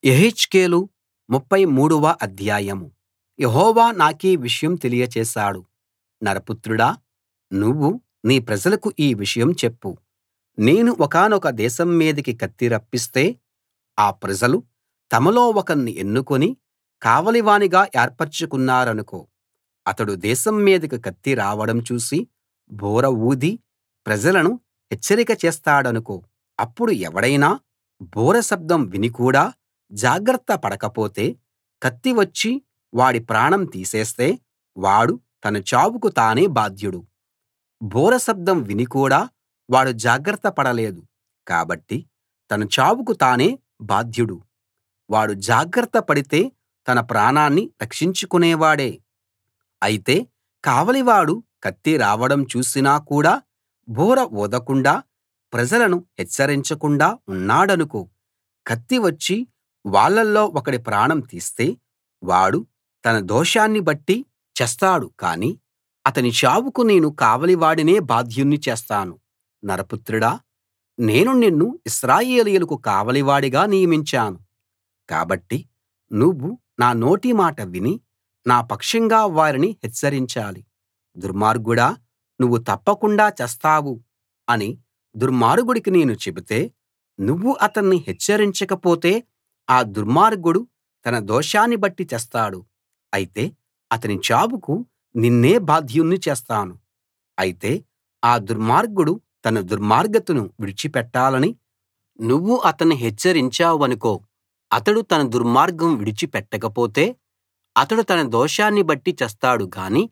యెహెజ్కేలు 33 వ అధ్యాయం యెహోవా నాకీ విషయం తెలియచేశాడు నరపుత్రుడా నువ్వు నీ ప్రజలకు ఈ విషయం చెప్పు నేను ఒకానొక దేశం మీదికి కత్తి రప్పిస్తే ఆ ప్రజలు తమలో ఒకణ్ణి ఎన్నుకుని కావలివానిగా ఏర్పరచుకున్నారనుకో అతడు దేశం మీదికి కత్తి రావడం చూసి బూర ఊది ప్రజలను హెచ్చరిక చేస్తాడనుకో అప్పుడు ఎవడైనా బూర శబ్దం విని కూడా జాగ్రత్త పడకపోతే కత్తి వచ్చి వాడి ప్రాణం తీసేస్తే వాడు తన చావుకు తానే బాధ్యుడు బూర శబ్దం విని కూడా వాడు జాగ్రత్త పడలేదు కాబట్టి తన చావుకు తానే బాధ్యుడు వాడు జాగ్రత్త పడితే తన ప్రాణాన్ని రక్షించుకునేవాడే అయితే కావలివాడు కత్తి రావడం చూసినా కూడా బూర ఊదకుండా ప్రజలను హెచ్చరించకుండా ఉన్నాడనుకో కత్తి వచ్చి వాళ్ళల్లో ఒకడి ప్రాణం తీస్తే వాడు తన దోషాన్ని బట్టి చస్తాడు కానీ అతని చావుకు నేను కావలివాడినే బాధ్యుణ్ణి చేస్తాను నరపుత్రుడా నేను నిన్ను ఇశ్రాయేలీయులకు కావలివాడిగా నియమించాను కాబట్టి నువ్వు నా నోటి మాట విని నా పక్షంగా వారిని హెచ్చరించాలి దుర్మార్గుడా నువ్వు తప్పకుండా చస్తావు అని దుర్మార్గుడికి నేను చెబితే నువ్వు అతన్ని హెచ్చరించకపోతే ఆ దుర్మార్గుడు తన దోషాన్ని బట్టి చస్తాడు అయితే అతని చావుకు నిన్నే బాధ్యుణ్ణి చేస్తాను అయితే ఆ దుర్మార్గుడు తన దుర్మార్గతను విడిచిపెట్టాలని నువ్వు అతన్ని హెచ్చరించావనుకో అతడు తన దుర్మార్గం విడిచిపెట్టకపోతే అతడు తన దోషాన్ని బట్టి చస్తాడు గాని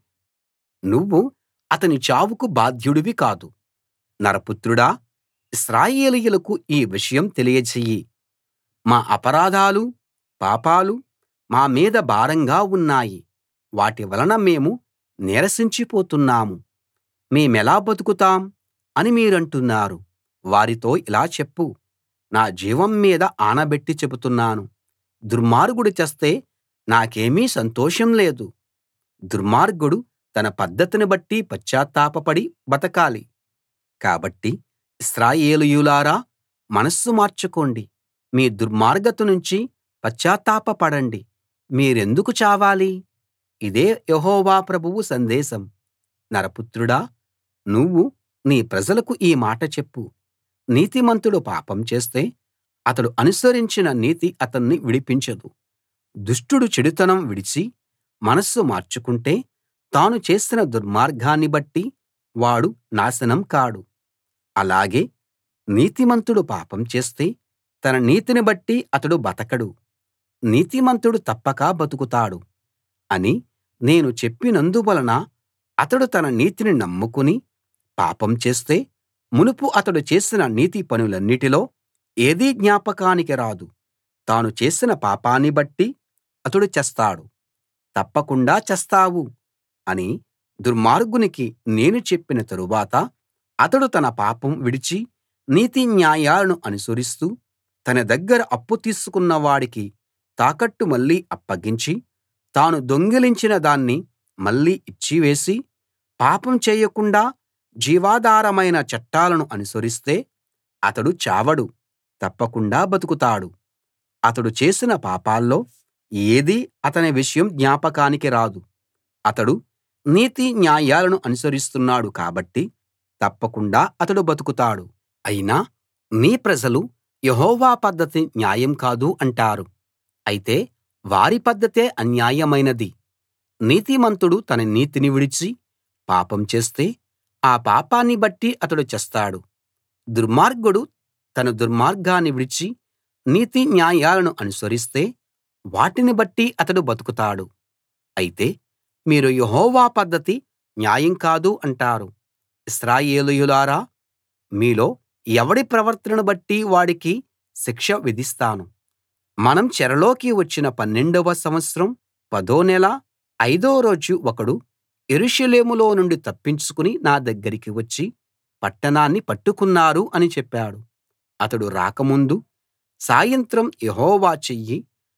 నువ్వు అతని చావుకు బాధ్యుడివి కాదు నరపుత్రుడా ఇశ్రాయేలీయులకు ఈ విషయం తెలియచెయ్యి మా అపరాధాలూ పాపాలూ మా మీద భారంగా ఉన్నాయి వాటి వలన మేము నీరసించిపోతున్నాము మేమెలా బతుకుతాం అని మీరంటున్నారు వారితో ఇలా చెప్పు నా జీవం మీద ఆనబెట్టి చెబుతున్నాను దుర్మార్గుడు చస్తే నాకేమీ సంతోషం లేదు దుర్మార్గుడు తన పద్ధతిని బట్టి పశ్చాత్తాపపడి బతకాలి కాబట్టి ఇశ్రాయేలీయులారా మనస్సు మార్చుకోండి మీ దుర్మార్గత నుంచి పశ్చాత్తాపపడండి మీరెందుకు చావాలి ఇదే యెహోవా ప్రభువు సందేశం నరపుత్రుడా నువ్వు నీ ప్రజలకు ఈ మాట చెప్పు నీతిమంతుడు పాపం చేస్తే అతడు అనుసరించిన నీతి అతన్ని విడిపించదు దుష్టుడు చెడుతనం విడిచి మనస్సు మార్చుకుంటే తాను చేసిన దుర్మార్గాన్ని బట్టి వాడు నాశనం కాడు అలాగే నీతిమంతుడు పాపం చేస్తే తన నీతిని బట్టి అతడు బతకడు నీతిమంతుడు తప్పక బతుకుతాడు అని నేను చెప్పినందువలన అతడు తన నీతిని నమ్ముకుని పాపం చేస్తే మునుపు అతడు చేసిన నీతి పనులన్నిటిలో ఏదీ జ్ఞాపకానికి రాదు తాను చేసిన పాపాన్ని బట్టి అతడు చస్తాడు తప్పకుండా చస్తావు అని దుర్మార్గునికి నేను చెప్పిన తరువాత అతడు తన పాపం విడిచి నీతి న్యాయాలను అనుసరిస్తూ తన దగ్గర అప్పు తీసుకున్న వాడికి తాకట్టు మళ్ళీ అప్పగించి తాను దొంగిలించిన దాన్ని మళ్ళీ ఇచ్చివేసి పాపం చేయకుండా జీవాధారమైన చట్టాలను అనుసరిస్తే అతడు చావడు తప్పకుండా బతుకుతాడు అతడు చేసిన పాపాల్లో ఏదీ అతని విషయం జ్ఞాపకానికి రాదు అతడు నీతి న్యాయాలను అనుసరిస్తున్నాడు కాబట్టి తప్పకుండా అతడు బతుకుతాడు అయినా నీ ప్రజలు యెహోవా పద్ధతి న్యాయం కాదు అంటారు అయితే వారి పద్ధతే అన్యాయమైనది నీతిమంతుడు తన నీతిని విడిచి పాపం చేస్తే ఆ పాపాన్ని బట్టి అతడు చస్తాడు దుర్మార్గుడు తన దుర్మార్గాన్ని విడిచి నీతి న్యాయాలను అనుసరిస్తే వాటిని బట్టి అతడు బతుకుతాడు అయితే మీరు యెహోవా పద్ధతి న్యాయం కాదు అంటారు ఇశ్రాయేలీయులారా మీలో ఎవడి ప్రవర్తనను బట్టి వాడికి శిక్ష విధిస్తాను మనం చెరలోకి వచ్చిన పన్నెండవ సంవత్సరం పదో నెల ఐదో రోజు ఒకడు యెరూషలేములో నుండి తప్పించుకుని నా దగ్గరికి వచ్చి పట్టణాన్ని పట్టుకున్నారు అని చెప్పాడు అతడు రాకముందు సాయంత్రం యెహోవా చెయ్యి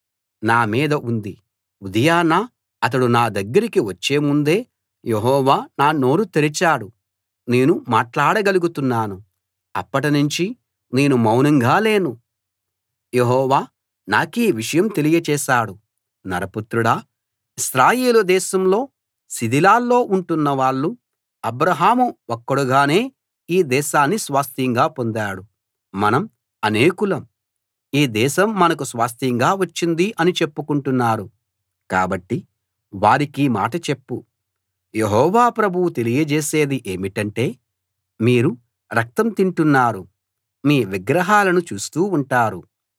నా మీద ఉంది ఉదయాన అతడు నా దగ్గరికి వచ్చే ముందే యెహోవా నా నోరు తెరిచాడు నేను మాట్లాడగలుగుతున్నాను అప్పటినుంచి నేను మౌనంగా లేను యెహోవా నాకీ విషయం తెలియచేశాడు నరపుత్రుడా ఇశ్రాయేలు దేశంలో శిథిలాల్లో ఉంటున్న వాళ్ళు అబ్రాహాము ఒక్కడుగానే ఈ దేశాన్ని స్వాస్థ్యంగా పొందాడు మనం అనేకులం ఈ దేశం మనకు స్వాస్థ్యంగా వచ్చింది అని చెప్పుకుంటున్నారు కాబట్టి వారికీ మాట చెప్పు యెహోవా ప్రభువు తెలియజేసేది ఏమిటంటే మీరు రక్తం తింటున్నారు మీ విగ్రహాలను చూస్తూ ఉంటారు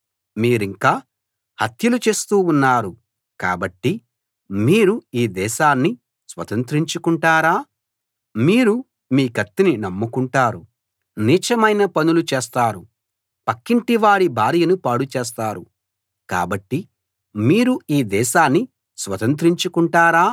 మీరింకా హత్యలు చేస్తూ ఉన్నారు కాబట్టి మీరు ఈ దేశాన్ని స్వతంత్రించుకుంటారా మీరు మీ కత్తిని నమ్ముకుంటారు నీచమైన పనులు చేస్తారు పక్కింటివాడి భార్యను పాడు చేస్తారు కాబట్టి మీరు ఈ దేశాన్ని స్వతంత్రించుకుంటారా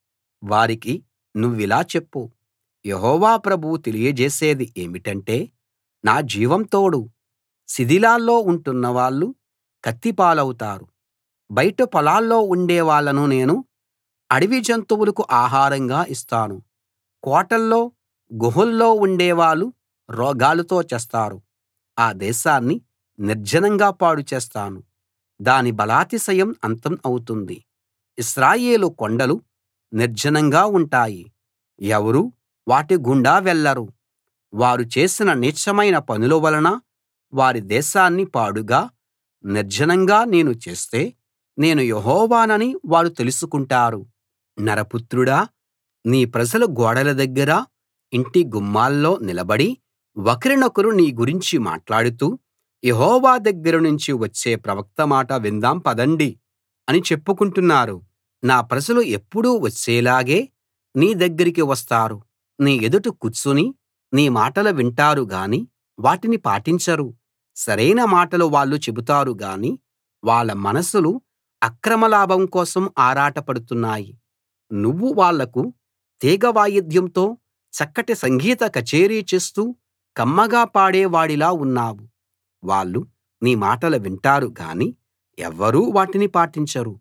వారికి నువ్విలా చెప్పు యెహోవా ప్రభువు తెలియజేసేది ఏమిటంటే నా జీవం తోడు శిథిలాల్లో ఉంటున్న వాళ్ళు కత్తి పాలవుతారు బయట పొలాల్లో ఉండే వాళ్ళను నేను అడవి జంతువులకు ఆహారంగా ఇస్తాను కోటల్లో గుహల్లో ఉండేవాళ్ళు రోగాలతో చస్తారు ఆ దేశాన్ని నిర్జనంగా పాడు చేస్తాను దాని బలాతిశయం అంతం అవుతుంది ఇశ్రాయేలు కొండలు నిర్జనంగా ఉంటాయి ఎవరూ వాటి గుండా వెళ్ళరు వారు చేసిన నీచమైన పనుల వలన వారి దేశాన్ని పాడుగా నిర్జనంగా నేను చేస్తే నేను యెహోవానని వారు తెలుసుకుంటారు నరపుత్రుడా నీ ప్రజలు గోడల దగ్గర ఇంటి గుమ్మాల్లో నిలబడి ఒకరినొకరు నీ గురించి మాట్లాడుతూ యెహోవా దగ్గర నుంచి వచ్చే ప్రవక్త మాట విందాం పదండి అని చెప్పుకుంటున్నారు నా ప్రజలు ఎప్పుడూ వచ్చేలాగే నీ దగ్గరికి వస్తారు నీ ఎదుట కూర్చుని నీ మాటలు వింటారు గాని వాటిని పాటించరు సరైన మాటలు వాళ్ళు చెబుతారు గాని వాళ్ళ మనసులు అక్రమ లాభం కోసం ఆరాటపడుతున్నాయి నువ్వు వాళ్లకు తీగ వాయిద్యంతో చక్కటి సంగీత కచేరీ చేస్తూ కమ్మగా పాడే వాడిలా ఉన్నావు వాళ్ళు నీ మాటలు వింటారు గాని ఎవ్వరూ వాటిని పాటించరు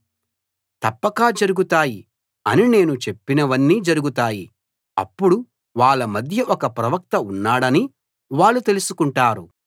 తప్పక జరుగుతాయి అని నేను చెప్పినవన్నీ జరుగుతాయి అప్పుడు వాళ్ళ మధ్య ఒక ప్రవక్త ఉన్నాడని వాళ్ళు తెలుసుకుంటారు